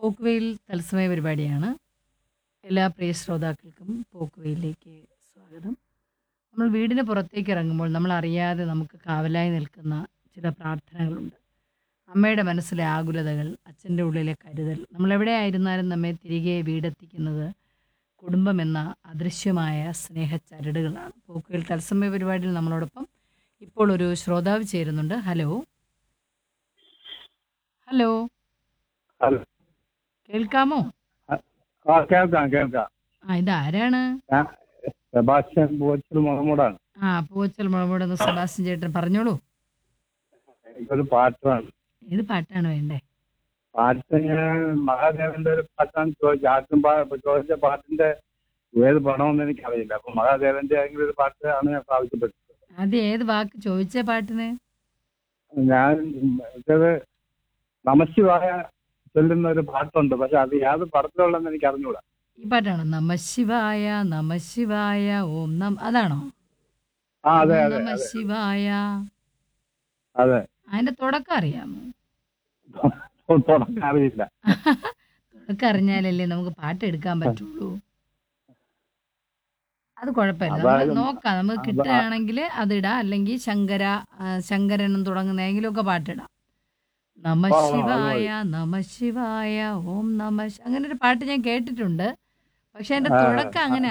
പോക്കുവെയിൽ തത്സമയ പരിപാടിയാണ് എല്ലാ പ്രിയ ശ്രോതാക്കൾക്കും പോക്കുവെയിലേക്ക് സ്വാഗതം നമ്മൾ വീടിന് പുറത്തേക്ക് ഇറങ്ങുമ്പോൾ നമ്മൾ അറിയാതെ നമുക്ക് കാവലായി നിൽക്കുന്ന ചില പ്രാർത്ഥനകളുണ്ട് അമ്മയുടെ മനസ്സിലെ ആകുലതകൾ അച്ഛൻ്റെ ഉള്ളിലെ കരുതൽ നമ്മളെവിടെയായിരുന്നാലും നമ്മെ തിരികെ വീടെത്തിക്കുന്നത് കുടുംബം എന്ന അദൃശ്യമായ സ്നേഹച്ചരടുകളാണ് പോക്കുവെയിൽ തത്സമയ പരിപാടിയിൽ നമ്മളോടൊപ്പം ഇപ്പോൾ ഒരു ശ്രോതാവ് ചേരുന്നുണ്ട് ഹലോ ഹലോ ഹലോ കേൾക്കാമോ ആ കേൾക്കാം കേൾക്കാം ആ ഇതാരാണ് ഞാൻ സെബാസ്റ്റ്യൻ പോച്ചൽ മുഹമ്മദാണ് ആ പൂവച്ചൽ മുളമുടെന്ന് സെബാസ്റ്റ്യൻ ചേട്ടൻ പറഞ്ഞോളൂ എനിക്കൊരു പാട്ടാണ് ഏത് പാട്ടാണ് വേണ്ടേ പാട്ട് ഞാൻ മഹാദേവന്റെ ഒരു പാട്ടാണ് ചോദിച്ചത് ആദ്യം പാ- ചോദിച്ച പാട്ടിന്റെ ഏത് പണമെന്ന് എനിക്കറിയില്ല അപ്പൊ മഹാദേവന്റെ ഏതെങ്കിലും ഒരു പാട്ട് ആണ് ഞാൻ ആവശ്യപ്പെട്ടത് ആദ്യം ഏത് വാക്ക് ചോദിച്ച പാട്ടിന് ഞാൻ ഇത് നമശിവായ ചൊല്ലുന്ന ഒരു പാട്ടുണ്ട് പക്ഷെ അത് ഏത് പടത്തിലുള്ളതെന്ന് എനിക്ക് അറിഞ്ഞൂടാ ഈ പാട്ടാണോ നമശിവായ നമശിവായ ഓം നം അതാണോ ആ അതെ ഓം അതെ നമശിവായ അതെ അതിന്റെ തുടക്കം അറിയാമോ തുടക്കം അറിയില്ല തുടക്കം അറിഞ്ഞാലല്ലേ നമുക്ക് പാട്ട് എടുക്കാൻ പറ്റുള്ളൂ അത് കുഴപ്പമില്ല അതായത് നമുക്ക് നോക്കാം നമുക്ക് അതാ- കിട്ടുകയാണെങ്കിൽ അതിടാം അല്ലെങ്കിൽ ശങ്കര ആ, ശങ്കരനും തുടങ്ങുന്ന ഏതെങ്കിലും ഒക്കെ പാട്ടിടാം നമശിവായ നമശിവായ ഓം നമ ശി- അങ്ങനെ ഒരു പാട്ട് ഞാൻ കേട്ടിട്ടുണ്ട് പക്ഷെ അതിന്റെ ആ, തുടക്കം അങ്ങനെ